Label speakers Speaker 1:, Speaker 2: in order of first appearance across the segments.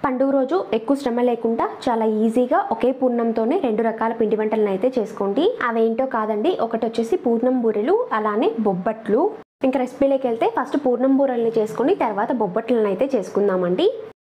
Speaker 1: పండుగ రోజు ఎక్కువ శ్రమ లేకుండా చాలా ఈజీగా ఒకే పూర్ణంతోనే రెండు రకాల పిండి వంటలను అయితే చేసుకోండి అవేంటో కాదండి ఒకటి వచ్చేసి పూర్ణం బూరెలు అలానే బొబ్బట్లు ఇంకా రెసిపీలోకి వెళ్తే ఫస్ట్ పూర్ణం బూరెల్ని చేసుకొని తర్వాత బొబ్బట్లను అయితే చేసుకుందామండి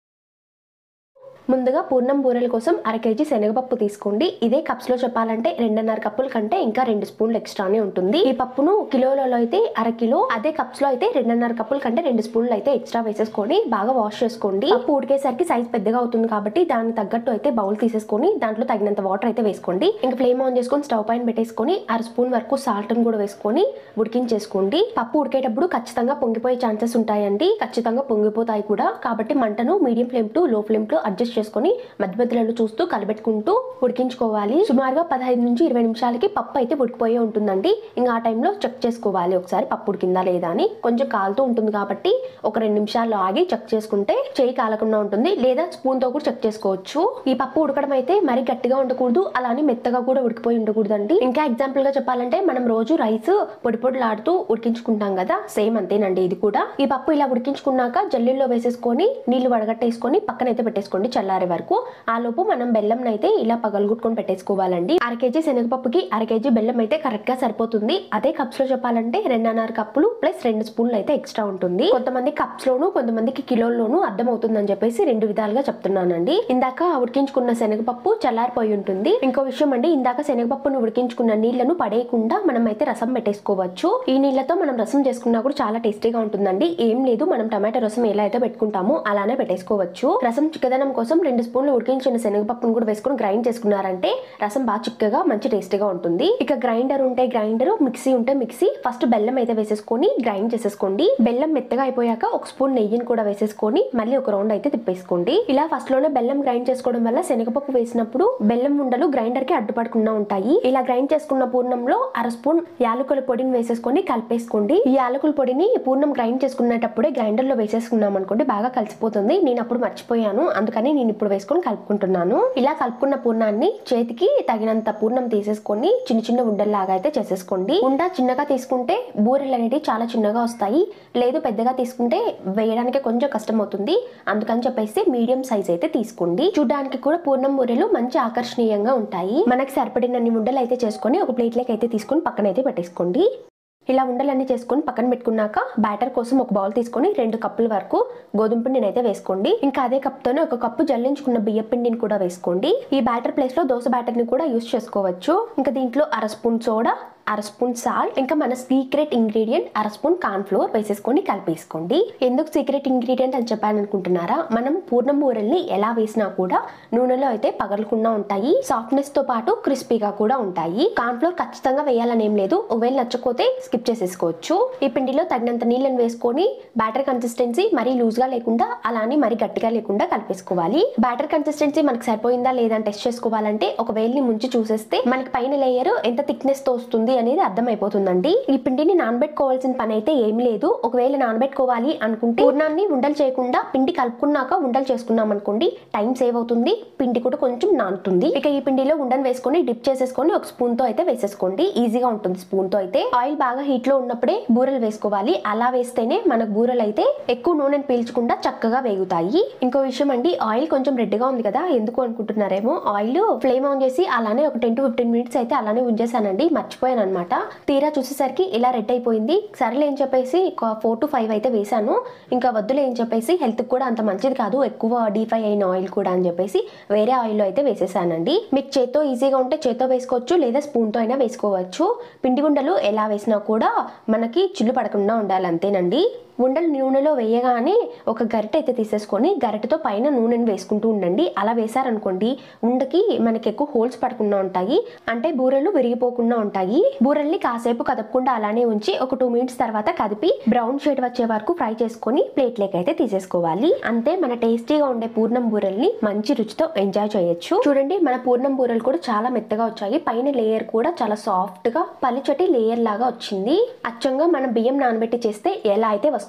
Speaker 1: ముందుగా పూర్ణం బూరెల కోసం అర కేజీ శనగపప్పు తీసుకోండి ఇదే కప్స్ లో చెప్పాలంటే రెండున్నర కప్పుల కంటే ఇంకా రెండు స్పూన్లు ఎక్స్ట్రానే ఉంటుంది ఈ పప్పును కిలోలలో అయితే అర కిలో అదే కప్స్ లో అయితే రెండున్నర కప్పుల కంటే రెండు స్పూన్లు అయితే ఎక్స్ట్రా వేసేసుకొని బాగా వాష్ చేసుకోండి పప్పు ఉడికేసరికి సైజ్ పెద్దగా అవుతుంది కాబట్టి దానికి తగ్గట్టు అయితే బౌల్ తీసేసుకొని దాంట్లో తగినంత వాటర్ అయితే వేసుకోండి ఇంకా ఫ్లేమ్ ఆన్ చేసుకొని స్టవ్ పైన పెట్టేసుకొని అర స్పూన్ వరకు సాల్ట్ కూడా వేసుకొని ఉడికించేసుకోండి పప్పు ఉడికేటప్పుడు ఖచ్చితంగా పొంగిపోయే ఛాన్సెస్ ఉంటాయండి ఖచ్చితంగా పొంగిపోతాయి కూడా కాబట్టి మంటను medium flame to low flame to adjust చేసుకొని మధ్య మధ్యలో చూస్తూ కలబెట్టుకుంటూ ఉడికించుకోవాలి సుమారుగా పదహైదు నుంచి ఇరవై నిమిషాలకి పప్పు అయితే ఉడికిపోయే ఉంటుందండి ఇంకా ఆ టైంలో చెక్ చేసుకోవాలి ఒకసారి పప్పు ఉడికిందా లేదా అని కొంచెం కాలుతూ ఉంటుంది కాబట్టి ఒక రెండు నిమిషాలు ఆగి చెక్ చేసుకుంటే చేయి కాలకుండా ఉంటుంది లేదా స్పూన్ తో కూడా చెక్ చేసుకోవచ్చు ఈ పప్పు ఉడకడం అయితే మరీ గట్టిగా ఉండకూడదు అలానే మెత్తగా కూడా ఉడికిపోయి ఉండకూడదండి ఇంకా ఎగ్జాంపుల్ గా చెప్పాలంటే మనం రోజు రైస్ పొడి పొడిలాడుతూ ఉడికించుకుంటాం కదా సేమ్ అంతేనండి ఇది కూడా ఈ పప్పు ఇలా ఉడికించుకున్నాక జల్లీల్లో వేసేసుకొని నీళ్లు వడగట్టేసుకొని పక్కన అయితే పెట్టేసుకోండి చల్లారే వరకు ఆ లోపు మనం బెల్లం అయితే ఇలా పగలగొట్టుకొని పెట్టేసుకోవాలండి అర కేజీ శనగపప్పుకి అర కేజీ బెల్లం అయితే కరెక్ట్ గా సరిపోతుంది అదే కప్స్ లో చెప్పాలంటే రెండున్నర కప్పులు ప్లస్ రెండు స్పూన్లు అయితే ఎక్స్ట్రా ఉంటుంది కొంతమంది కప్స్ లోను కొంతమందికి కిలోల్లోనూ అర్థం అవుతుందని చెప్పేసి రెండు విధాలుగా చెప్తున్నానండి ఇందాక ఉడికించుకున్న శనగపప్పు చల్లారిపోయి ఉంటుంది ఇంకో విషయం అండి ఇందాక శనగపప్పును ఉడికించుకున్న నీళ్లను పడేయకుండా మనం అయితే రసం పెట్టేసుకోవచ్చు ఈ నీళ్లతో మనం రసం చేసుకున్నా కూడా చాలా టేస్టీగా ఉంటుందండి ఏం లేదు మనం టమాటో రసం ఎలా అయితే పెట్టుకుంటామో అలానే పెట్టేసుకోవచ్చు రసం చిక్కదనం కోసం రెండు స్పూన్లు ఉడికించిన శనగపప్పును కూడా వేసుకొని గ్రైండ్ చేసుకున్నారంటే రసం బాగా చిక్కగా మంచి టేస్టీగా ఉంటుంది ఇక గ్రైండర్ ఉంటే గ్రైండర్ మిక్సీ ఉంటే మిక్సీ ఫస్ట్ బెల్లం అయితే వేసేసుకొని గ్రైండ్ చేసేసుకోండి బెల్లం మెత్తగా అయిపోయాక ఒక స్పూన్ నెయ్యిని కూడా వేసేసుకొని మళ్ళీ ఒక రౌండ్ అయితే తిప్పేసుకోండి ఇలా ఫస్ట్ లోనే బెల్లం గ్రైండ్ చేసుకోవడం వల్ల శనగపప్పు వేసినప్పుడు బెల్లం ఉండలు గ్రైండర్ కి అడ్డుపడకుండా ఉంటాయి ఇలా గ్రైండ్ చేసుకున్న పూర్ణంలో అర స్పూన్ యాలకుల పొడిని వేసేసుకొని కలిపేసుకోండి ఈ యాలకుల పొడిని పూర్ణం గ్రైండ్ చేసుకునేటప్పుడే గ్రైండర్ లో వేసేసుకున్నాం అనుకోండి బాగా కలిసిపోతుంది నేను అప్పుడు మర్చిపోయాను అందుకని నేను ఇప్పుడు వేసుకొని కలుపుకుంటున్నాను ఇలా కలుపుకున్న పూర్ణాన్ని చేతికి తగినంత పూర్ణం తీసేసుకొని చిన్న చిన్న ఉండల్లాగా అయితే చేసేసుకోండి ఉండ చిన్నగా తీసుకుంటే బూరెలు అనేవి చాలా చిన్నగా వస్తాయి లేదు పెద్దగా తీసుకుంటే వేయడానికి కొంచెం కష్టం అవుతుంది అందుకని చెప్పేసి మీడియం సైజ్ అయితే తీసుకోండి చూడడానికి కూడా పూర్ణం బూరెలు మంచి ఆకర్షణీయంగా ఉంటాయి మనకి సరిపడినన్ని ఉండలు అయితే చేసుకొని ఒక ప్లేట్లోకి అయితే తీసుకొని పక్కన అయితే పెట్టేసుకోండి ఇలా ఉండలన్నీ చేసుకొని పక్కన పెట్టుకున్నాక బ్యాటర్ కోసం ఒక బౌల్ తీసుకొని రెండు కప్పుల వరకు గోధుమ పిండిని అయితే వేసుకోండి ఇంకా అదే కప్తోనే ఒక కప్పు జల్లించుకున్న బియ్య పిండిని కూడా వేసుకోండి ఈ బ్యాటర్ ప్లేస్ లో దోశ బ్యాటర్ ని కూడా యూస్ చేసుకోవచ్చు ఇంకా దీంట్లో అర స్పూన్ సోడా అర స్పూన్ సాల్ట్ ఇంకా మన సీక్రెట్ ఇంగ్రీడియంట్ అర స్పూన్ కార్న్ ఫ్లోర్ వేసేసుకొని కలిపేసుకోండి ఎందుకు సీక్రెట్ ఇంగ్రీడియంట్ అని చెప్పాను అనుకుంటున్నారా మనం పూర్ణం బూరెల్ని ఎలా వేసినా కూడా నూనెలో అయితే పగలకుండా ఉంటాయి సాఫ్ట్నెస్ తో పాటు క్రిస్పీగా కూడా ఉంటాయి కార్న్ ఫ్లోర్ ఖచ్చితంగా వేయాలని ఏం లేదు ఒకవేళ నచ్చకపోతే స్కిప్ చేసేసుకోవచ్చు ఈ పిండిలో తగినంత నీళ్ళని వేసుకొని బ్యాటర్ కన్సిస్టెన్సీ మరీ లూజ్ గా లేకుండా అలానే మరీ గట్టిగా లేకుండా కలిపేసుకోవాలి బ్యాటర్ కన్సిస్టెన్సీ మనకి సరిపోయిందా లేదా అని టెస్ట్ చేసుకోవాలంటే ఒక వేలిని ముంచి చూసేస్తే మనకి పైన లేయర్ ఎంత థిక్నెస్ తో వస్తుంది అనేది అర్థమైపోతుందండి ఈ పిండిని నానబెట్టుకోవాల్సిన పని అయితే ఏమీ లేదు ఒకవేళ నానబెట్టుకోవాలి అనుకుంటే పూర్ణాన్ని ఉండలు చేయకుండా పిండి కలుపుకున్నాక ఉండలు చేసుకున్నాం అనుకోండి టైం సేవ్ అవుతుంది పిండి కూడా కొంచెం నానుతుంది ఇక ఈ పిండిలో ఉండను వేసుకొని డిప్ చేసేసుకొని ఒక స్పూన్ తో అయితే వేసేసుకోండి ఈజీగా ఉంటుంది స్పూన్ తో అయితే ఆయిల్ బాగా హీట్ లో ఉన్నప్పుడే బూరెలు వేసుకోవాలి అలా వేస్తేనే మనకు బూరెలు అయితే ఎక్కువ నూనెను పీల్చకుండా చక్కగా వేగుతాయి ఇంకో విషయం అండి ఆయిల్ కొంచెం రెడ్ గా ఉంది కదా ఎందుకు అనుకుంటున్నారేమో ఆయిల్ ఫ్లేమ్ ఆన్ చేసి అలానే ఒక టెన్ టు ఫిఫ్టీన్ మినిట్స్ అయితే అలానే ఉంచేసానండి మర్చిపోయాను అనమాట తీరా చూసేసరికి ఇలా రెడ్ అయిపోయింది సరేలే అని చెప్పేసి ఫోర్ టు ఫైవ్ అయితే వేసాను ఇంకా వద్దులే అని చెప్పేసి హెల్త్ కూడా అంత మంచిది కాదు ఎక్కువ డీప్ ఫ్రై అయిన ఆయిల్ కూడా అని చెప్పేసి వేరే ఆయిల్లో అయితే వేసేసానండి మీకు చేత్తో ఈజీగా ఉంటే చేత్తో వేసుకోవచ్చు లేదా స్పూన్తో అయినా వేసుకోవచ్చు పిండి గుండలు ఎలా వేసినా కూడా మనకి చిల్లు పడకుండా ఉండాలి అంతేనండి ఉండలు నూనెలో వేయగానే ఒక గరిటె అయితే తీసేసుకొని గరిటెతో పైన నూనెను వేసుకుంటూ ఉండండి అలా వేసారనుకోండి ఉండకి మనకి ఎక్కువ హోల్స్ పడకుండా ఉంటాయి అంటే బూరెలు విరిగిపోకుండా ఉంటాయి బూరెల్ని కాసేపు కదపకుండా అలానే ఉంచి ఒక టూ మినిట్స్ తర్వాత కదిపి బ్రౌన్ షేడ్ వచ్చే వరకు ఫ్రై చేసుకొని ప్లేట్లోకి అయితే తీసేసుకోవాలి అంతే మన టేస్టీగా ఉండే పూర్ణం బూరెల్ని మంచి రుచితో ఎంజాయ్ చేయొచ్చు చూడండి మన పూర్ణం బూరెలు కూడా చాలా మెత్తగా వచ్చాయి పైన లేయర్ కూడా చాలా సాఫ్ట్ గా పలిచటి లేయర్ లాగా వచ్చింది అచ్చంగా మనం బియ్యం నానబెట్టి చేస్తే ఎలా అయితే వస్తుంది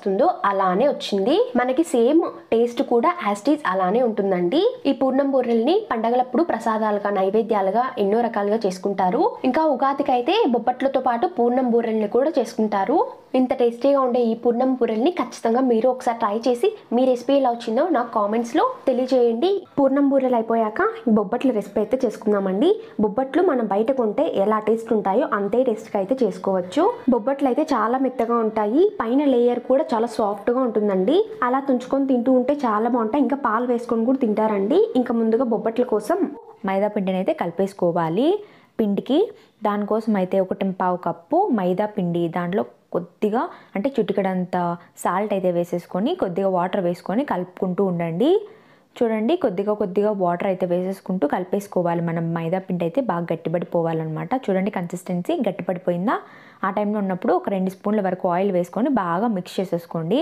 Speaker 1: వస్తుందో అలానే వచ్చింది మనకి సేమ్ టేస్ట్ కూడా యాస్టీజ్ అలానే ఉంటుందండి ఈ పూర్ణం బూరెల్ని పండగలప్పుడు ప్రసాదాలుగా నైవేద్యాలుగా ఎన్నో రకాలుగా చేసుకుంటారు ఇంకా ఉగాదికి అయితే బొబ్బట్లతో పాటు పూర్ణం బూరెల్ని కూడా చేసుకుంటారు ఇంత టేస్టీగా ఉండే ఈ పూర్ణం బూరెల్ని ఖచ్చితంగా మీరు ఒకసారి ట్రై చేసి మీ రెసిపీ ఎలా వచ్చిందో నాకు కామెంట్స్ లో తెలియజేయండి పూర్ణం బూరెలు అయిపోయాక ఈ బొబ్బట్ల రెసిపీ అయితే చేసుకుందామండి బొబ్బట్లు మనం బయట కొంటే ఎలా టేస్ట్ ఉంటాయో అంతే టేస్ట్గా అయితే చేసుకోవచ్చు బొబ్బట్లు అయితే చాలా మెత్తగా ఉంటాయి పైన లేయర్ కూడా చాలా సాఫ్ట్గా ఉంటుందండి అలా తుంచుకొని తింటూ ఉంటే చాలా బాగుంటాయి ఇంకా పాలు వేసుకొని కూడా తింటారండి ఇంకా ముందుగా బొబ్బట్ల కోసం
Speaker 2: మైదా పిండిని అయితే కలిపేసుకోవాలి పిండికి దానికోసం అయితే ఒకటి పావు కప్పు మైదా పిండి దాంట్లో కొద్దిగా అంటే చిటికడంత సాల్ట్ అయితే వేసేసుకొని కొద్దిగా వాటర్ వేసుకొని కలుపుకుంటూ ఉండండి చూడండి కొద్దిగా కొద్దిగా వాటర్ అయితే వేసేసుకుంటూ కలిపేసుకోవాలి మనం మైదా పిండి అయితే బాగా గట్టిపడిపోవాలన్నమాట చూడండి కన్సిస్టెన్సీ గట్టిపడిపోయిందా ఆ టైంలో ఉన్నప్పుడు ఒక రెండు స్పూన్ల వరకు ఆయిల్ వేసుకొని బాగా మిక్స్ చేసేసుకోండి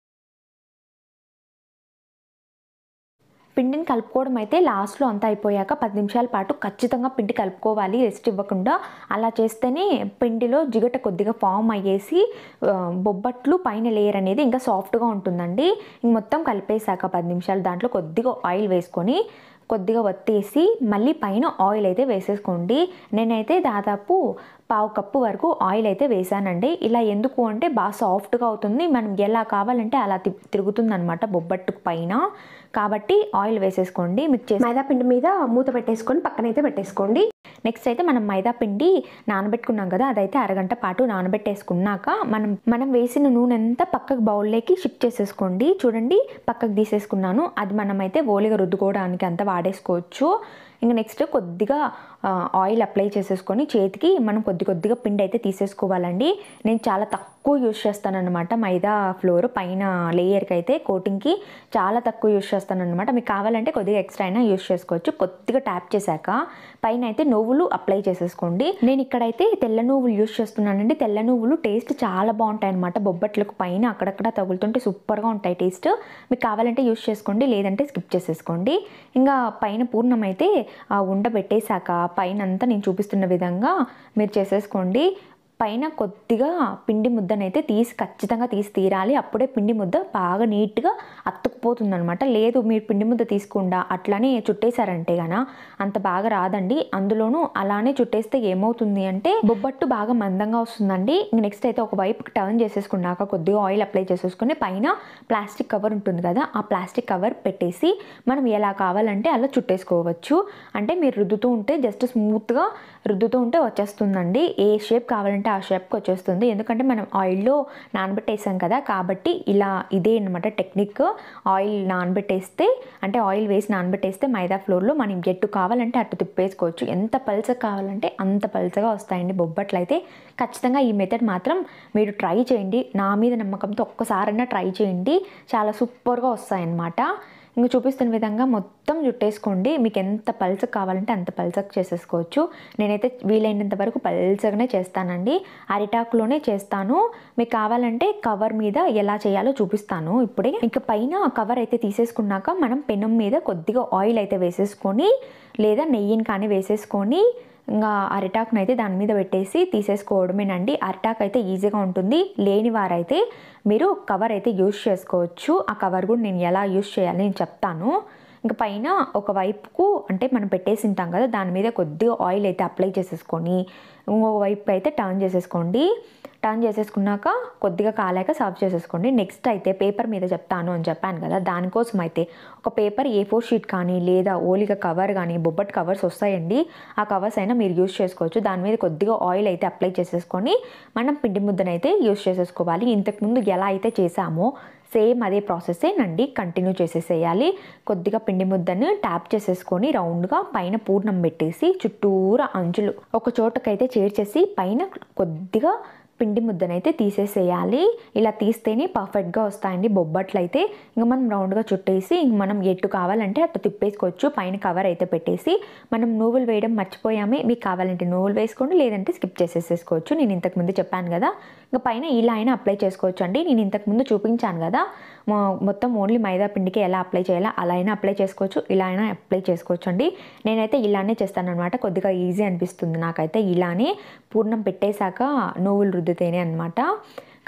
Speaker 2: పిండిని కలుపుకోవడం అయితే లాస్ట్లో అంతా అయిపోయాక పది నిమిషాల పాటు ఖచ్చితంగా పిండి కలుపుకోవాలి రెస్ట్ ఇవ్వకుండా అలా చేస్తేనే పిండిలో జిగట కొద్దిగా ఫామ్ అయ్యేసి ఆ, బొబ్బట్లు పైన లేయర్ అనేది ఇంకా సాఫ్ట్గా ఉంటుందండి ఇంక మొత్తం కలిపేశాక పది నిమిషాలు దాంట్లో కొద్దిగా ఆయిల్ వేసుకొని కొద్దిగా వత్తేసి మళ్ళీ పైన ఆయిల్ అయితే వేసేసుకోండి నేనైతే దాదాపు పావు కప్పు వరకు ఆయిల్ అయితే వేసానండి ఇలా ఎందుకు అంటే బాగా సాఫ్ట్గా అవుతుంది మనం ఎలా కావాలంటే అలా తి తిరుగుతుంది అనమాట బొబ్బట్టు పైన కాబట్టి ఆయిల్ వేసేసుకోండి మిక్స్ చేసి
Speaker 1: మైదా పిండి మీద మూత పెట్టేసుకొని పక్కనైతే పెట్టేసుకోండి
Speaker 2: నెక్స్ట్ అయితే మనం మైదా పిండి నానబెట్టుకున్నాం కదా అదైతే అరగంట పాటు నానబెట్టేసుకున్నాక మనం మనం వేసిన నూనె అంతా పక్కకు బౌల్లోకి షిఫ్ట్ చేసేసుకోండి చూడండి పక్కకు తీసేసుకున్నాను అది మనమైతే ఓలిగా రుద్దుకోవడానికి అంతా వాడేసుకోవచ్చు ఇంకా నెక్స్ట్ కొద్దిగా ఆ, ఆయిల్ అప్లై చేసేసుకొని చేతికి మనం కొద్ది కొద్దిగా పిండి అయితే తీసేసుకోవాలండి నేను చాలా తక్కువ యూజ్ చేస్తానన్నమాట మైదా ఫ్లోర్ పైన లేయర్కి అయితే కోటింగ్కి చాలా తక్కువ యూజ్ చేస్తానన్నమాట మీకు కావాలంటే కొద్దిగా ఎక్స్ట్రా అయినా యూజ్ చేసుకోవచ్చు కొద్దిగా ట్యాప్ చేశాక పైన అయితే నువ్వులు అప్లై చేసేసుకోండి నేను ఇక్కడైతే తెల్ల నువ్వులు యూజ్ చేస్తున్నానండి తెల్ల నువ్వులు టేస్ట్ చాలా బాగుంటాయి అనమాట బొబ్బట్లకు పైన అక్కడక్కడ తగులుతుంటే సూపర్గా ఉంటాయి టేస్ట్ మీకు కావాలంటే యూజ్ చేసుకోండి లేదంటే స్కిప్ చేసేసుకోండి ఇంకా పైన పూర్ణం అయితే ఆ ఉండ పెట్టేశాక పైన అంతా నేను చూపిస్తున్న విధంగా మీరు చేసేసుకోండి పైన కొద్దిగా పిండి ముద్దనైతే తీసి ఖచ్చితంగా తీసి తీరాలి అప్పుడే పిండి ముద్ద బాగా నీట్గా అతుక్కుపోతుంది అనమాట లేదు మీరు పిండి ముద్ద తీసుకుండా అట్లానే చుట్టేశారంటే గన అంత బాగా రాదండి అందులోనూ అలానే చుట్టేస్తే ఏమవుతుంది అంటే బొబ్బట్టు బాగా మందంగా వస్తుందండి నెక్స్ట్ అయితే ఒక వైపు టర్న్ చేసేసుకున్నాక కొద్దిగా ఆయిల్ అప్లై చేసేసుకుని పైన ప్లాస్టిక్ కవర్ ఉంటుంది కదా ఆ ప్లాస్టిక్ కవర్ పెట్టేసి మనం ఎలా కావాలంటే అలా చుట్టేసుకోవచ్చు అంటే మీరు రుద్దుతూ ఉంటే జస్ట్ స్మూత్గా రుద్దుతూ ఉంటే వచ్చేస్తుందండి ఏ షేప్ కావాలంటే ఆ షేప్కి వచ్చేస్తుంది ఎందుకంటే మనం ఆయిల్లో నానబెట్టేసాం కదా కాబట్టి ఇలా ఇదే అనమాట టెక్నిక్ ఆయిల్ నానబెట్టేస్తే అంటే ఆయిల్ వేసి నానబెట్టేస్తే మైదా ఫ్లోర్లో మనం ఎట్టు కావాలంటే అటు తిప్పేసుకోవచ్చు ఎంత పల్చగా కావాలంటే అంత పల్చగా వస్తాయండి బొబ్బట్లు అయితే ఖచ్చితంగా ఈ మెథడ్ మాత్రం మీరు ట్రై చేయండి నా మీద నమ్మకంతో ఒక్కసారైనా ట్రై చేయండి చాలా సూపర్గా వస్తాయన్నమాట ఇంక చూపిస్తున్న విధంగా మొత్తం చుట్టేసుకోండి మీకు ఎంత పల్చగా కావాలంటే అంత పల్చగా చేసేసుకోవచ్చు నేనైతే వీలైనంత వరకు పల్చగానే చేస్తానండి అరిటాకులోనే చేస్తాను మీకు కావాలంటే కవర్ మీద ఎలా చేయాలో చూపిస్తాను ఇప్పుడే ఇంకా పైన కవర్ అయితే తీసేసుకున్నాక మనం పెనం మీద కొద్దిగా ఆయిల్ అయితే వేసేసుకొని లేదా నెయ్యిని కానీ వేసేసుకొని ఇంకా అరిటాకును అయితే దాని మీద పెట్టేసి తీసేసుకోవడమేనండి అరిటాకు అయితే ఈజీగా ఉంటుంది లేని వారైతే మీరు కవర్ అయితే యూజ్ చేసుకోవచ్చు ఆ కవర్ కూడా నేను ఎలా యూజ్ చేయాలి నేను చెప్తాను ఇంకా పైన ఒక వైపుకు అంటే మనం పెట్టేసి ఉంటాం కదా దాని మీద కొద్దిగా ఆయిల్ అయితే అప్లై చేసేసుకొని ఇంకొక వైపు అయితే టర్న్ చేసేసుకోండి టర్న్ చేసేసుకున్నాక కొద్దిగా కాలాక సర్వ్ చేసేసుకోండి నెక్స్ట్ అయితే పేపర్ మీద చెప్తాను అని చెప్పాను కదా దానికోసం అయితే ఒక పేపర్ ఏ ఫోర్ షీట్ కానీ లేదా ఓలిగా కవర్ కానీ బొబ్బట్ కవర్స్ వస్తాయండి ఆ కవర్స్ అయినా మీరు యూస్ చేసుకోవచ్చు దాని మీద కొద్దిగా ఆయిల్ అయితే అప్లై చేసేసుకొని మనం పిండి ముద్దనైతే యూస్ చేసేసుకోవాలి ఇంతకుముందు ఎలా అయితే చేసామో సేమ్ అదే ప్రాసెసే నండి కంటిన్యూ చేసేసేయాలి కొద్దిగా పిండి ముద్దను ట్యాప్ చేసేసుకొని రౌండ్గా పైన పూర్ణం పెట్టేసి చుట్టూరా అంచులు ఒక చోటకైతే చేర్చేసి పైన కొద్దిగా పిండి ముద్దనైతే తీసేసేయాలి ఇలా తీస్తేనే పర్ఫెక్ట్గా వస్తాయండి బొబ్బట్లు అయితే ఇంకా మనం రౌండ్గా చుట్టేసి ఇంక మనం ఎట్టు కావాలంటే అట్లా తిప్పేసుకోవచ్చు పైన కవర్ అయితే పెట్టేసి మనం నువ్వులు వేయడం మర్చిపోయామే మీకు కావాలంటే నువ్వులు వేసుకోండి లేదంటే స్కిప్ చేసేసేసుకోవచ్చు నేను ఇంతకుముందు చెప్పాను కదా ఇంకా పైన ఇలా అయినా అప్లై చేసుకోవచ్చు అండి నేను ఇంతకుముందు చూపించాను కదా మొ- మొత్తం ఓన్లీ మైదా పిండికి ఎలా అప్లై చేయాలో అలా అయినా అప్లై చేసుకోవచ్చు ఇలా అయినా అప్లై చేసుకోవచ్చు అండి నేనైతే ఇలానే చేస్తాను అనమాట కొద్దిగా ఈజీ అనిపిస్తుంది నాకైతే ఇలానే పూర్ణం పెట్టేశాక నువ్వులు రుద్దితేనే అనమాట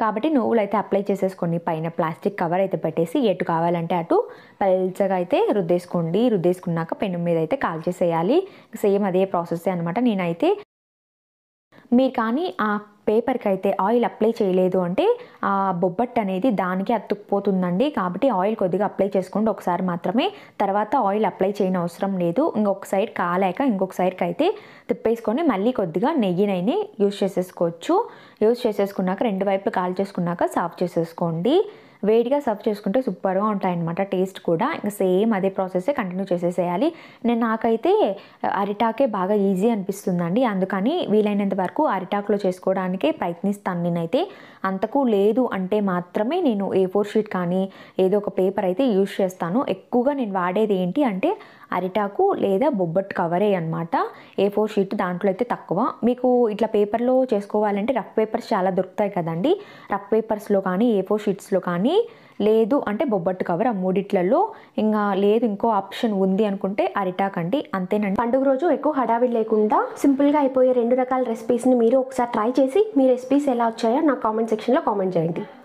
Speaker 2: కాబట్టి నువ్వులు అయితే అప్లై చేసేసుకోండి పైన ప్లాస్టిక్ కవర్ అయితే పెట్టేసి ఎటు కావాలంటే అటు పల్చగా అయితే రుద్దేసుకోండి రుద్దేసుకున్నాక పెను మీద అయితే కాల్ చేసేయాలి సేమ్ అదే ప్రాసెస్ అనమాట నేనైతే మీరు కానీ ఆ పేపర్కి అయితే ఆయిల్ అప్లై చేయలేదు అంటే ఆ బొబ్బట్ అనేది దానికి అతుక్కుపోతుందండి కాబట్టి ఆయిల్ కొద్దిగా అప్లై చేసుకోండి ఒకసారి మాత్రమే తర్వాత ఆయిల్ అప్లై చేయని అవసరం లేదు ఇంకొక సైడ్ కాలేక ఇంకొక సైడ్కి అయితే తిప్పేసుకొని మళ్ళీ కొద్దిగా నెయ్యినైనా యూజ్ చేసేసుకోవచ్చు యూజ్ చేసేసుకున్నాక రెండు వైపులు కాల్ చేసుకున్నాక సాఫ్ చేసేసుకోండి వేడిగా సర్వ్ చేసుకుంటే సూపర్గా ఉంటాయన్నమాట టేస్ట్ కూడా ఇంకా సేమ్ అదే ప్రాసెస్ కంటిన్యూ చేసేసేయాలి నేను నాకైతే అరిటాకే బాగా ఈజీ అనిపిస్తుందండి అందుకని వీలైనంత వరకు అరిటాకులో చేసుకోవడానికే ప్రయత్నిస్తాను నేనైతే అంతకు లేదు అంటే మాత్రమే నేను ఏ ఫోర్ షీట్ కానీ ఏదో ఒక పేపర్ అయితే యూజ్ చేస్తాను ఎక్కువగా నేను వాడేది ఏంటి అంటే అరిటాకు లేదా బొబ్బట్ కవరే అనమాట ఏ ఫోర్ షీట్ దాంట్లో అయితే తక్కువ మీకు ఇట్లా పేపర్లో చేసుకోవాలంటే రఫ్ పేపర్స్ చాలా దొరుకుతాయి కదండి రఫ్ పేపర్స్లో కానీ ఏ ఫోర్ షీట్స్లో కానీ లేదు అంటే బొబ్బట్టు కవర్ ఆ మూడిట్లలో ఇంకా లేదు ఇంకో ఆప్షన్ ఉంది అనుకుంటే అరిటాక్ అండి అంతేనండి
Speaker 1: పండుగ రోజు ఎక్కువ హడావిడి లేకుండా సింపుల్గా అయిపోయే రెండు రకాల రెసిపీస్ని మీరు ఒకసారి ట్రై చేసి మీ రెసిపీస్ ఎలా వచ్చాయో నా కామెంట్ సెక్షన్లో కామెంట్ చేయండి